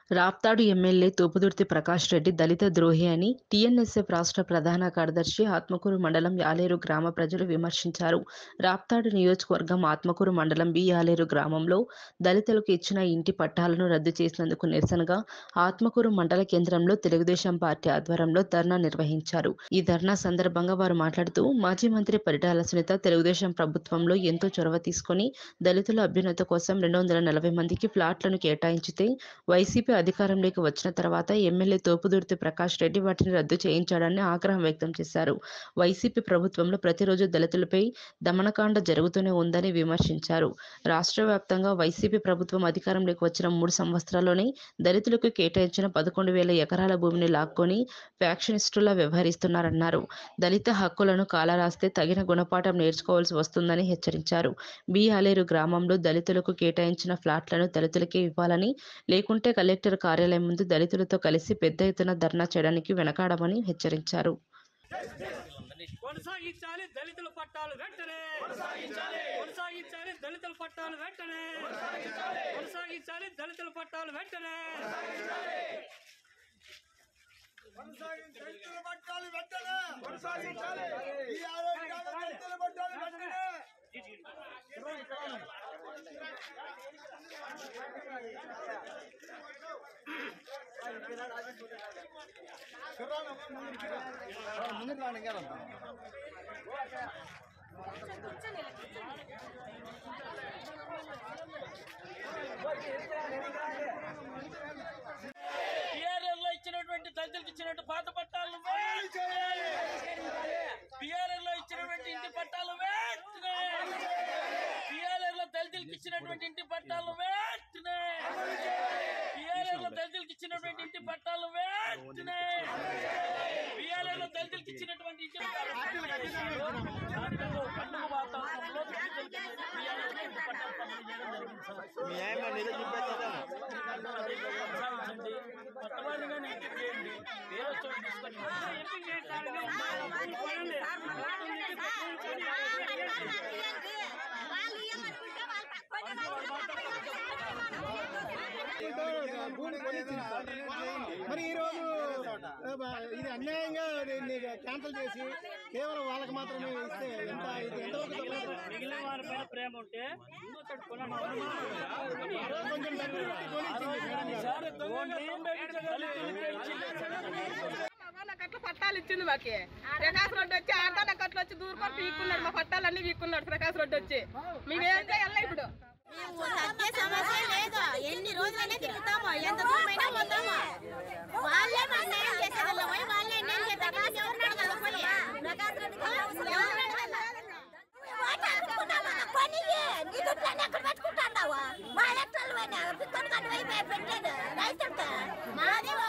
Raptadu MLA Thopudurthi Prakash Reddy దళిత ద్రోహి అని టీఎన్ఎస్ఎఫ్ రాష్ట్ర ప్రధాన కార్యదర్శి ఆత్మకూరు మండలం యాలేరు గ్రామ ప్రజలు విమర్శించారు రాప్తాడు నియోజకవర్గం ఆత్మకూరు మండలం బి యాలేరు గ్రామంలో దళితులకు ఇచ్చిన ఇంటి పట్టాలను రద్దు చేసినందుకు నిరసనగా ఆత్మకూరు మండల కేంద్రంలో తెలుగుదేశం పార్టీ ఆధ్వర్యంలో ధర్నా నిర్వహించారు ఈ ధర్నా సందర్భంగా వారు మాట్లాడుతూ మాజీ మంత్రి పరిటాల సునీత తెలుగుదేశం ప్రభుత్వంలో ఎంతో చొరవ తీసుకొని దళితుల అభ్యున్నత కోసం రెండు వందల నలభై మందికి ఫ్లాట్లను కేటాయించితే వైసీపీ అధికారంలోకి వచ్చిన తర్వాత ఎమ్మెల్యే తోపుదుర్తి ప్రకాష్ రెడ్డి వాటిని రద్దు చేయించాడని ఆగ్రహం వ్యక్తం చేశారు వైసీపీ ప్రభుత్వంలో ప్రతిరోజు దళితులపై దమనకాండ జరుగుతూనే ఉందని విమర్శించారు రాష్ట్ర వ్యాప్తంగా వైసీపీ ప్రభుత్వం అధికారంలోకి వచ్చిన మూడు సంవత్సరాల్లోనే దళితులకు కేటాయించిన పదకొండు వేల ఎకరాల భూమిని లాక్కొని ఫ్యాక్షనిస్టులా వ్యవహరిస్తున్నారన్నారు దళిత హక్కులను కాలరాస్తే తగిన గుణపాఠం నేర్చుకోవాల్సి వస్తుందని హెచ్చరించారు బి ఆలేరు గ్రామంలో దళితులకు కేటాయించిన ఫ్లాట్లను దళితులకే ఇవ్వాలని లేకుంటే కలెక్టర్ కార్యాలయం ముందు దళితులతో కలిసి పెద్ద ఎత్తున ధర్నా చేయడానికి వెనకాడమని హెచ్చరించారు కొనసాగించాలి దళితుల పట్టాలు వెంటనే కొనసాగించాలి కొనసాగించాలి దళితుల పట్టాలు వెంటనే కొనసాగించాలి దళితుల పట్టాలు వెంటనే దళితుల పట్టాలు వెంటనే కొనసాగించాలి ఈ ఆరోగ్యాల దళితుల పట్టాలు వెంటనే ముందుకు రాండి ఇంకా పిఆర్ఎల్ లో ఇచ్చినటువంటి దళితులకు ఇచ్చినట్టు పాత పట్టాలు పిఆర్ఎల్ లో ఇచ్చినటువంటి ఇంటి పట్టాలు వెంటనే పిఆర్ఎల్ లో దళితులకు ఇచ్చినటువంటి ఇంటి పట్టాలు వెంటనే పిఆర్ఎల్ లో దళితులకు ఇచ్చినటువంటి ఇంటి పట్టాలు వెంటనే పిఆర్ఎల్ లో దళితులకు ఇచ్చినటువంటి ఇంటి పండుగ వాతావరణంలో దళితులకు PRL లో ఇంటి పట్టాలు పంపిణీ చేయడం జరిగింది సార్. కొనసాగించండి కొత్తవాళ్ళుగా నేను చేయండి వేరే చోట తీసుకొని మరి ఈ రోజు ఇది అన్యాయంగా దీన్ని క్యాన్సిల్ చేసి కేవలం వాళ్ళకి మాత్రమే ఇస్తే ఎంత ఇది ఎంతవరకు తప్పు? మిగిలిన వారి పైన ప్రేమ ఉంటే ఇంకొకటి కొనండి. కొంచెం డబ్బులు పెట్టి కొనిచ్చింది మేడం గారు. సార్, దళితులకే ఇచ్చింది. వాళ్ళకి అట్లా పట్టాలు ఇచ్చింది మాకి ప్రకాశ్ రెడ్డి వచ్చి ఆడదాని అట్లా వచ్చి దూరుకొని పీక్కున్నాడు మా పట్టాలన్నీ పీక్కున్నాడు ప్రకాశ్ రెడ్డి వచ్చి మేమేం చేయాలి ఇప్పుడు మేము తగ్గే సమస్య లేదు ఎన్ని రోజులైనా తిరుగుతాము ఎంత దూరమైనా పోతాము వాళ్ళే మన న్యాయం చేసేవాళ్ళ పోయి వాళ్ళే అన్యాయం చేస్తారు కానీ ఎవరు అడగాలి పోయి ఎవరు అడగాలి? ఓటు అనుకున్నామా? కొనివి. నీ దుడ్లన్నీ ఎక్కడ పెట్టుకుంటున్నావా? మా ఎలక్ట్రాలు పోయినా, పిత్తోని కాడ పోయి పెట్టేది. రైతులకి. మాది